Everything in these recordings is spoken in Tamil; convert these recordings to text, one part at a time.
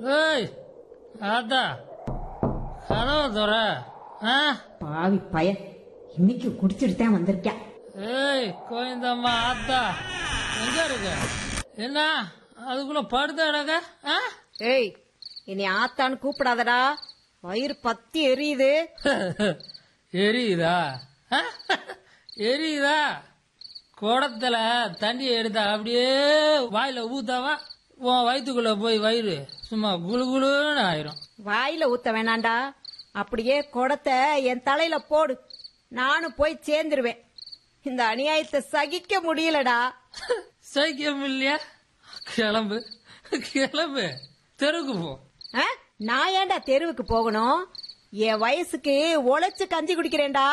ஏய் ஆத்தா கதவை தர ஆ பாவி பய இன்னைக்கு குடிச்சிட்டு தான் வந்திருக்கேன் ஏய் கோயந்தம்மா ஆத்தா எங்க இருக்க என்ன அதுக்குள்ள படுத்த இடக்க ஆ ஏய் இனி ஆத்தான்னு கூப்பிடாதடா வயிறு பத்தி எரியுது எரியுதா ஆ? எரியுதா குடத்துல தண்ணி எடுத்தா அப்படியே வாயில ஊத்தாவா உன் வயிற்றுக்குள்ள போய் வயிறு சும்மா குளு குளுன்னு ஆயிரும் வாயில ஊத்த வேணாண்டா அப்படியே குடத்தை என் தலையில போடு நானும் போய் சேர்ந்துருவேன் இந்த அநியாயத்தை சகிக்க முடியலடா சைக்கியம் இல்லையா கிளம்பு கிளம்பு தெருக்கு போ ஆ? நான் ஏன்டா தெருவுக்கு போகணும் என் வயசுக்கு உழைச்சு கஞ்சி குடிக்கிறேன்டா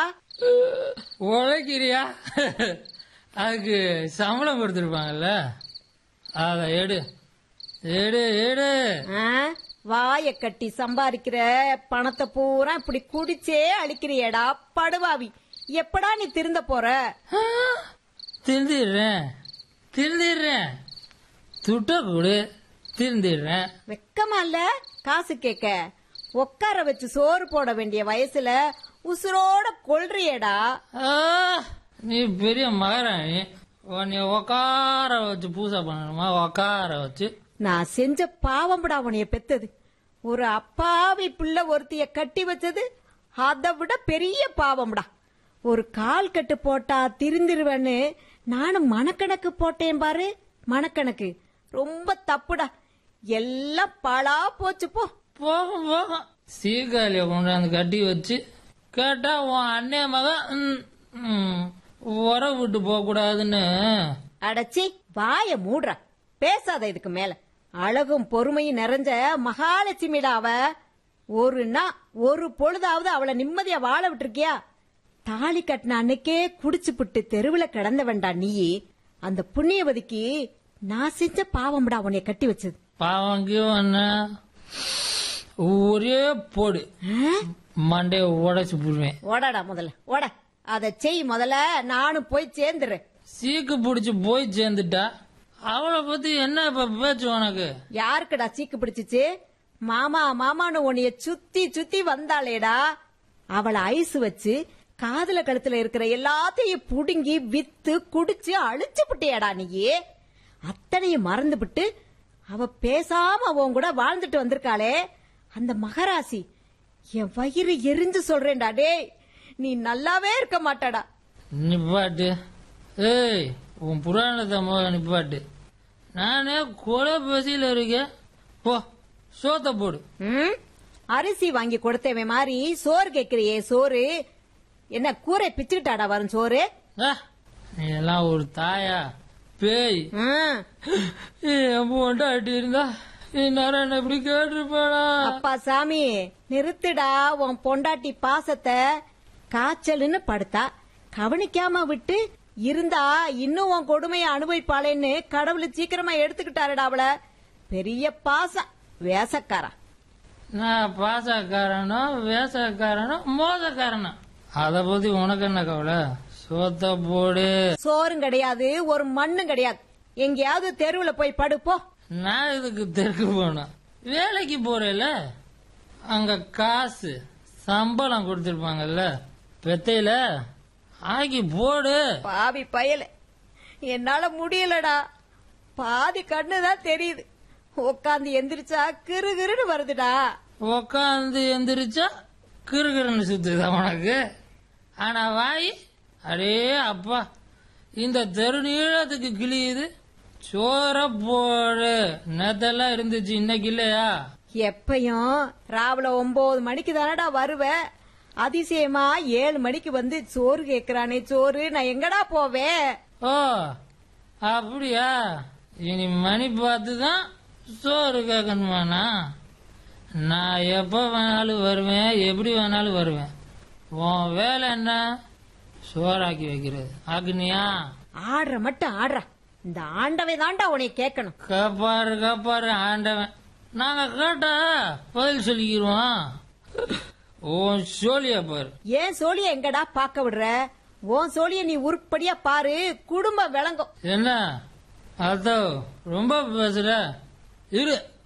உழைக்கிறியா அதுக்கு சம்பளம் கொடுத்துருப்பாங்கல்ல அத எடு எடு எடு ஆ? வாய கட்டி சம்பாதிக்கிற பணத்தை பூரா இப்படி குடிச்சே அழிக்கிறியேடா படுவாவி எப்படா நீ திருந்த போற ஆ, திருந்திடுறேன் திருந்திடுறேன் துட்ட கொடு திருந்திடுறேன் வெக்கமா இல்ல காசு கேட்க உட்கார வச்சு சோறு போட வேண்டிய வயசுல உசுரோட கொள்றியேடா ஆ, நீ பெரிய மகாராணி உன்னை உக்கார வச்சு பூசை பண்ணணுமா உக்கார வச்சு நான் செஞ்ச பாவம்டா உனைய பெத்தது ஒரு அப்பாவி பிள்ளை ஒருத்திய கட்டி வச்சது அதை விட பெரிய பாவம்டா ஒரு கால் கட்டு போட்டா திருந்திருவேன்னு நானும் மனக்கணக்கு போட்டேன் பாரு மனக்கணக்கு ரொம்ப தப்புடா எல்லாம் பாழா போச்சு போ போகும் போகும் சீக்காலிய கொண்டாந்து கட்டி வச்சு கேட்டா உன் அண்ணே மகன் ம், ம், உர விட்டு போக கூடாதுன்னு அடச்சி வாய மூடுறா பேசாத இதுக்கு மேல அழகும் பொறுமையும் நிறைஞ்ச மகாலட்சுமிடா அவ ஒரு நாள் ஒரு பொழுதாவது அவளை நிம்மதியா வாழ விட்டுருக்கியா தாலி கட்டின அன்னைக்கே குடிச்சுப்புட்டு தெருவுல கிடந்த வேண்டாம் நீ அந்த புண்ணியவதிக்கு நான் செஞ்ச பாவம்டா உன்னைய கட்டி வச்சது பாவங்க என்ன ஒரே போடு ஆ? மண்டைய உடைச்சு போடுவேன் ஓடாடா முதல்ல ஓட அத செய் முதல்ல நானும் போய் சேர்ந்துடுறேன் சீக்கு பிடிச்சு போய் சேர்ந்துட்டா அவளை பத்தி என்ன இப்ப பேச்சு உனக்கு யாருக்குடா சீக்கு பிடிச்சிச்சு மாமா மாமான்னு உன்னைய சுத்தி சுத்தி வந்தாளேடா அவளை ஐஸ் வச்சு காதுல கழுத்துல இருக்கிற எல்லாத்தையும் புடுங்கி வித்து குடிச்சு அழிச்சு புட்டியாடா நீயே அத்தனையும் மறந்துபிட்டு அவ பேசாம உன் கூட வாழ்ந்துட்டு வந்திருக்காளே அந்த மகராசி என் வயிறு எரிஞ்சு சொல்றேன்டா டேய் நீ நல்லாவே இருக்க மாட்டாடா நிப்பாட்டு ஏய் உன் புராணத்தை முதல்ல நிப்பாட்டு நானே கொலை பசியில இருக்கேன் போ சோத்த போடு ம்? அரிசி வாங்கி கொடுத்தவன் மாதிரி சோறு கேக்குறியே சோறு என்ன கூரை பிச்சுக்கிட்டாடா வரும் சோறு ஆ, நீ எல்லாம் ஒரு தாயா பேய் ம். என் பொண்டாட்டி இருந்தா இந்நேரம் என்ன இப்படி கேட்டிருப்பானா அப்பா சாமி நிறுத்துடா உன் பொண்டாட்டி பாசத்தை காய்ச்சல்னு படுத்தா கவனிக்காம விட்டு இருந்தா இன்னும் உன் கொடுமையை அனுபவிப்பாளேன்னு கடவுள் சீக்கிரமா எடுத்துக்கிட்டாருடா அவள பெரிய பாசம் வேசக்காரா நான் பாசக்காரனோ வேசக்காரனோ மோசக்காரனோ அத பத்தி உனக்கு என்ன கவலை சோத்த போடு சோறும் கிடையாது ஒரு மண்ணும் கிடையாது எங்கேயாவது தெருவுல போய் படுப்போ நான் இதுக்கு தெற்கு போனோம் வேலைக்கு போறேல அங்க காசு சம்பளம் கொடுத்திருப்பாங்கல்ல பெத்தையில ஆக்கி போடு பாவி பயல என்னால முடியலடா பாதி கண்ணுதான் தெரியுது உட்காந்து எந்திரிச்சா கிறுகிறுன்னு வருதுடா உக்காந்து எந்திரிச்சா கிறுகிறுன்னு சுத்துதா உனக்கு ஆனா வாய் அடே அப்பா இந்த தெரு நீளத்துக்கு கிழியுது சோற போடு நேத்தெல்லாம் இருந்துச்சு இன்னைக்கு இல்லையா எப்பயும் ராவில ஒன்பது மணிக்கு தானடா வருவ அதிசயமா ஏழு மணிக்கு வந்து சோறு கேக்குறானே சோறு நான் எங்கடா போவேன் ஓ அப்படியா இனி மணி பார்த்து தான் சோறு கேட்கணுமாண்ணா நான் எப்போ வேணாலும் வருவேன் எப்படி வேணாலும் வருவேன் உன் வேலை என்ன சோறாக்கி வைக்கிறது அக்னியா ஆடுற மட்டும் ஆடுற இந்த ஆண்டவை தான்டா உன்னை கேட்கணும் கப்பாரு கப்பாரு ஆண்டவன் நாங்க கேட்டா பதில் சொல்லிக்கிருவோம் உன் சோழிய பாரு ஏன் சோழிய எங்கடா பாக்க விடுற உன் சோழிய நீ உருப்படியா பாரு குடும்பம் விளங்கும் என்ன அதோ ரொம்ப பேசுற இரு